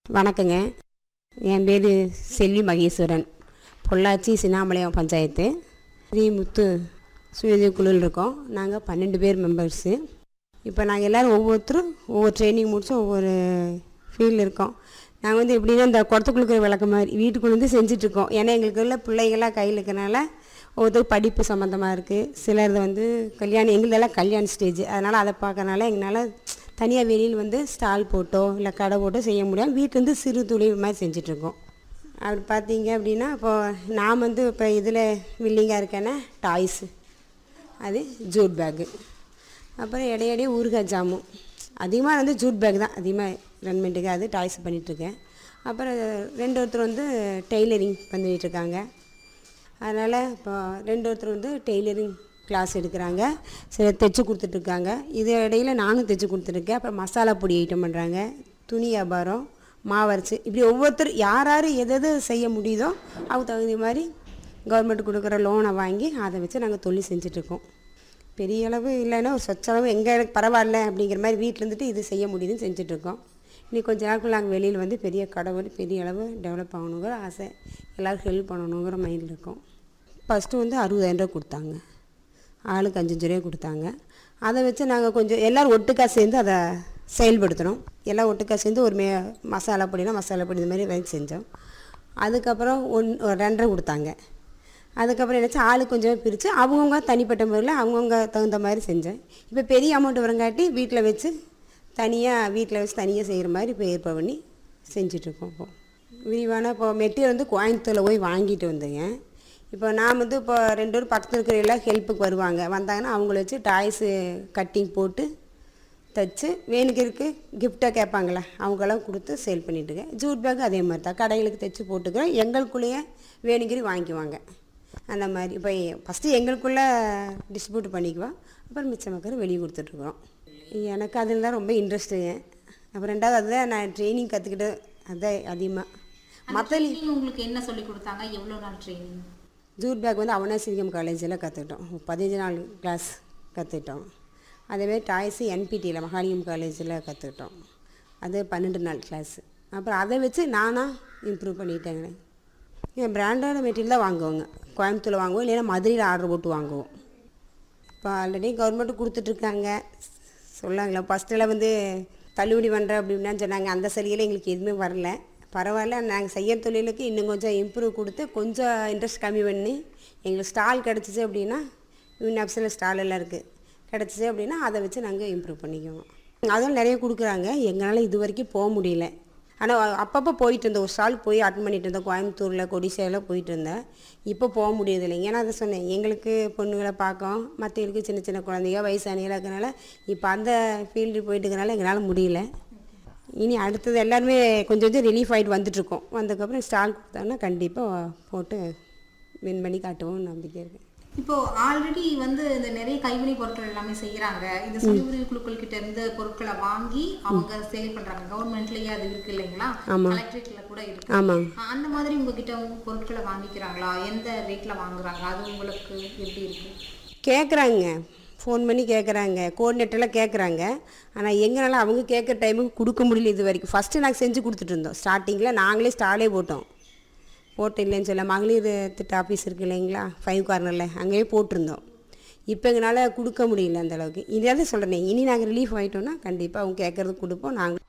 வணக்கங்க என் பேர் செல்வி மகேஸ்வரன் பொள்ளாச்சி சின்னாமலையம் பஞ்சாயத்து ஸ்ரீமுத்து சுயதொழில் குழுவில் இருக்கோம் நாங்கள் பன்னெண்டு பேர் மெம்பர்ஸு இப்போ நாங்கள் எல்லோரும் ஒவ்வொருத்தரும் ஒவ்வொரு ட்ரைனிங் முடிச்சு ஒவ்வொரு ஃபீல்டில் இருக்கோம் நாங்கள் வந்து எப்படின்னா இந்த குடத்துக்குள்ள விளக்க மாதிரி வீட்டுக்குள்ள வந்து செஞ்சிட்ருக்கோம் ஏன்னா எங்களுக்கு உள்ள பிள்ளைகள்லாம் கையில் இருக்கனால ஒவ்வொருத்தர் படிப்பு சம்மந்தமாக இருக்குது சிலர் வந்து கல்யாணம் எங்களுதெல்லாம் கல்யாண ஸ்டேஜ் அதனால் அதை பார்க்கறனால எங்களால் தனியாக வெளியில் வந்து ஸ்டால் போட்டோ இல்லை கடை போட்டோ செய்ய முடியாது வீட்டிலேருந்து சிறு தொழில் மாதிரி செஞ்சிட்ருக்கோம் அப்படி பார்த்தீங்க அப்படின்னா இப்போது நான் வந்து இப்போ இதில் வில்லிங்காக இருக்கேன்னா டாய்ஸு அது ஜூட் பேக்கு அப்புறம் இடையிடையே ஊறுகாய் ஜாமுன் அதிகமாக வந்து ஜூட் பேக் தான் அதிகமாக ரன் பண்ணிட்டுருக்கேன் அது டாய்ஸ் பண்ணிகிட்ருக்கேன் அப்புறம் ரெண்டு ஒருத்தர் வந்து டெய்லரிங் பண்ணிகிட்ருக்காங்க அதனால் இப்போ ரெண்டு ஒருத்தர் வந்து டெய்லரிங் கிளாஸ் எடுக்கிறாங்க சில தைச்சு கொடுத்துட்ருக்காங்க இது இடையில நானும் தைச்சு கொடுத்துருக்கேன் அப்புறம் மசாலா பொடி ஐட்டம் பண்ணுறாங்க துணி வியாபாரம் மாவரைச்சி இப்படி ஒவ்வொருத்தர் யார் யார் எது எது செய்ய முடியுதோ அவங்க தகுந்த மாதிரி கவர்மெண்ட் கொடுக்குற லோனை வாங்கி அதை வச்சு நாங்கள் தொழில் செஞ்சிட்ருக்கோம் பெரிய அளவு இல்லைன்னா ஒரு சொச்சளவு எங்கே எனக்கு பரவாயில்ல அப்படிங்கிற மாதிரி வீட்டில் இருந்துட்டு இது செய்ய முடியுதுன்னு செஞ்சிட்ருக்கோம் இன்னைக்கு கொஞ்ச நாளுக்குள்ள நாங்கள் வெளியில் வந்து பெரிய கடவுள் பெரிய அளவு டெவலப் ஆகணுங்கிற ஆசை எல்லோரும் ஹெல்ப் பண்ணணுங்கிற மைண்டில் இருக்கோம் ஃபஸ்ட்டு வந்து அறுபதாயிரம் ரூபா கொடுத்தாங்க ஆளுக்கு அஞ்சஞ்சு ரூபா கொடுத்தாங்க அதை வச்சு நாங்கள் கொஞ்சம் எல்லோரும் ஒட்டுக்கா சேர்ந்து அதை செயல்படுத்தினோம் எல்லாம் ஒட்டுக்கா சேர்ந்து ஒரு மே மசாலா பொடினா மசாலா பொடி இந்த மாதிரி வாங்கி செஞ்சோம் அதுக்கப்புறம் ஒன் ஒரு ரெண்டரை கொடுத்தாங்க அதுக்கப்புறம் என்னாச்சு ஆளு கொஞ்சம் பிரித்து அவங்கவுங்க தனிப்பட்ட முறையில் அவங்கவுங்க தகுந்த மாதிரி செஞ்சேன் இப்போ பெரிய அமௌண்ட் வரங்காட்டி வீட்டில் வச்சு தனியாக வீட்டில் வச்சு தனியாக செய்கிற மாதிரி இப்போ ஏற்பாடு பண்ணி செஞ்சிட்ருக்கோம் இப்போ விரிவான இப்போ மெட்டீரியல் வந்து கோயம்புத்தூரில் போய் வாங்கிட்டு வந்தேங்க இப்போ நான் வந்து இப்போ ரெண்டு பேரும் பக்கத்தில் இருக்கிற எல்லாம் ஹெல்ப்புக்கு வருவாங்க வந்தாங்கன்னா அவங்கள வச்சு டாய்ஸு கட்டிங் போட்டு தைச்சு வேணுக்கிறதுக்கு கிஃப்டாக கேட்பாங்களே அவங்களாம் கொடுத்து சேல் பண்ணிட்டுருக்கேன் ஜூட் பேக் அதே மாதிரி தான் கடைகளுக்கு தைச்சு போட்டுக்கிறேன் எங்களுக்குள்ளேயே வேணுங்கிற வாங்கிக்குவாங்க அந்த மாதிரி இப்போ ஃபஸ்ட்டு எங்களுக்குள்ளே டிஸ்ட்ரிபியூட் பண்ணிக்குவோம் அப்புறம் மிச்ச மக்கள் வெளியே கொடுத்துட்ருக்குறோம் எனக்கு அதில் தான் ரொம்ப இன்ட்ரெஸ்ட்டுங்க அப்புறம் ரெண்டாவது அதுதான் நான் ட்ரைனிங் கற்றுக்கிட்டு அதுதான் அதிகமாக மற்ற ட்ரைனிங் உங்களுக்கு என்ன சொல்லி கொடுத்தாங்க எவ்வளோ நாள் ட்ரைனிங் ஜூட் பேக் வந்து அவனாசிங்கம் காலேஜில் கற்றுக்கிட்டோம் பதினஞ்சு நாள் கிளாஸ் கற்றுக்கிட்டோம் அதேமாதிரி டாய்ஸு என்பிடியில் மகாலிங்கம் காலேஜில் கற்றுக்கிட்டோம் அது பன்னெண்டு நாள் கிளாஸு அப்புறம் அதை வச்சு நானாக இம்ப்ரூவ் பண்ணிட்டேங்க என் பிராண்டான மெட்டீரியல் தான் வாங்குவோங்க கோயம்புத்தூரில் வாங்குவோம் இல்லைன்னா மதுரையில் ஆர்டர் போட்டு வாங்குவோம் இப்போ ஆல்ரெடி கவர்மெண்ட்டு கொடுத்துட்ருக்காங்க சொல்லாங்களா ஃபஸ்ட்டில் வந்து தள்ளுபடி பண்ணுறேன் அப்படின்னா சொன்னாங்க அந்த சலுகையில் எங்களுக்கு எதுவுமே வரல பரவாயில்ல நாங்கள் செய்ய தொழிலுக்கு இன்னும் கொஞ்சம் இம்ப்ரூவ் கொடுத்து கொஞ்சம் இன்ட்ரெஸ்ட் கம்மி பண்ணி எங்களுக்கு ஸ்டால் கிடச்சிச்சு அப்படின்னா யூனிஆப்ஸில் ஸ்டால் எல்லாம் இருக்குது கிடச்சிச்சு அப்படின்னா அதை வச்சு நாங்கள் இம்ப்ரூவ் பண்ணிக்குவோம் அதுவும் நிறைய கொடுக்குறாங்க எங்களால் இது வரைக்கும் போக முடியல ஆனால் அப்பப்போ போயிட்டு இருந்தேன் ஒரு ஸ்டால் போய் அட்டன் பண்ணிட்டு இருந்தேன் கோயம்புத்தூரில் கொடிசையில் போயிட்டு இருந்தேன் இப்போ போக முடியறது இல்லைங்க ஏன்னா அதை சொன்னேன் எங்களுக்கு பொண்ணுங்களை பார்க்கோம் மற்றவங்களுக்கு சின்ன சின்ன குழந்தைங்க வயசானிகள் இருக்கிறனால இப்போ அந்த ஃபீல்டு போயிட்டு இருக்கனால எங்களால் முடியல இனி அடுத்தது எல்லாருமே கொஞ்சம் கொஞ்சம் ரிலீஃப் ஆகிட்டு வந்துட்டுருக்கோம் வந்ததுக்கப்புறம் ஸ்டால் கொடுத்தாங்கன்னா கண்டிப்பாக போட்டு வின் பண்ணி காட்டுவோம் நம்பிக்கை இருக்குது இப்போ ஆல்ரெடி வந்து இந்த நிறைய கைவினை பொருட்கள் எல்லாமே செய்யறாங்க இந்த சுய உதவி குழுக்கள் கிட்ட இருந்து பொருட்களை வாங்கி அவங்க சேல் பண்றாங்க கவர்மெண்ட்லயே அது இருக்கு இல்லைங்களா ஆமா. கலெக்டரேட்ல கூட இருக்கு ஆமாங்க அஹ் அந்த மாதிரி உங்ககிட்ட உங்க பொருட்களை வாங்கிக்கிறாங்களா எந்த ரேட்ல வாங்குறாங்க அது உங்களுக்கு எப்படி இருக்கு கேட்குறாங்க ஃபோன் பண்ணி கேட்குறாங்க கோஆர்டினேட்டர்லாம் கேட்குறாங்க ஆனால் எங்களால் அவங்க கேட்குற டைமுக்கு கொடுக்க முடியல இது வரைக்கும் ஃபஸ்ட்டு நாங்கள் செஞ்சு கொடுத்துட்டு இருந்தோம் ஸ்டார்டிங்கில் நாங்களே ஸ்டாலே போட்டோம் போட்டு இல்லைன்னு சொல்ல மகளிர் திட்ட ஆஃபீஸ் இருக்குது இல்லைங்களா ஃபைவ் கார்னரில் அங்கேயே போட்டிருந்தோம் இப்போ எங்களால் கொடுக்க முடியல அந்த அளவுக்கு இதாவது சொல்கிறேன் இனி நாங்கள் ரிலீஃப் ஆகிட்டோம்னா கண்டிப்பாக அவங்க கேட்குறது கொடுப்போம் நாங்கள்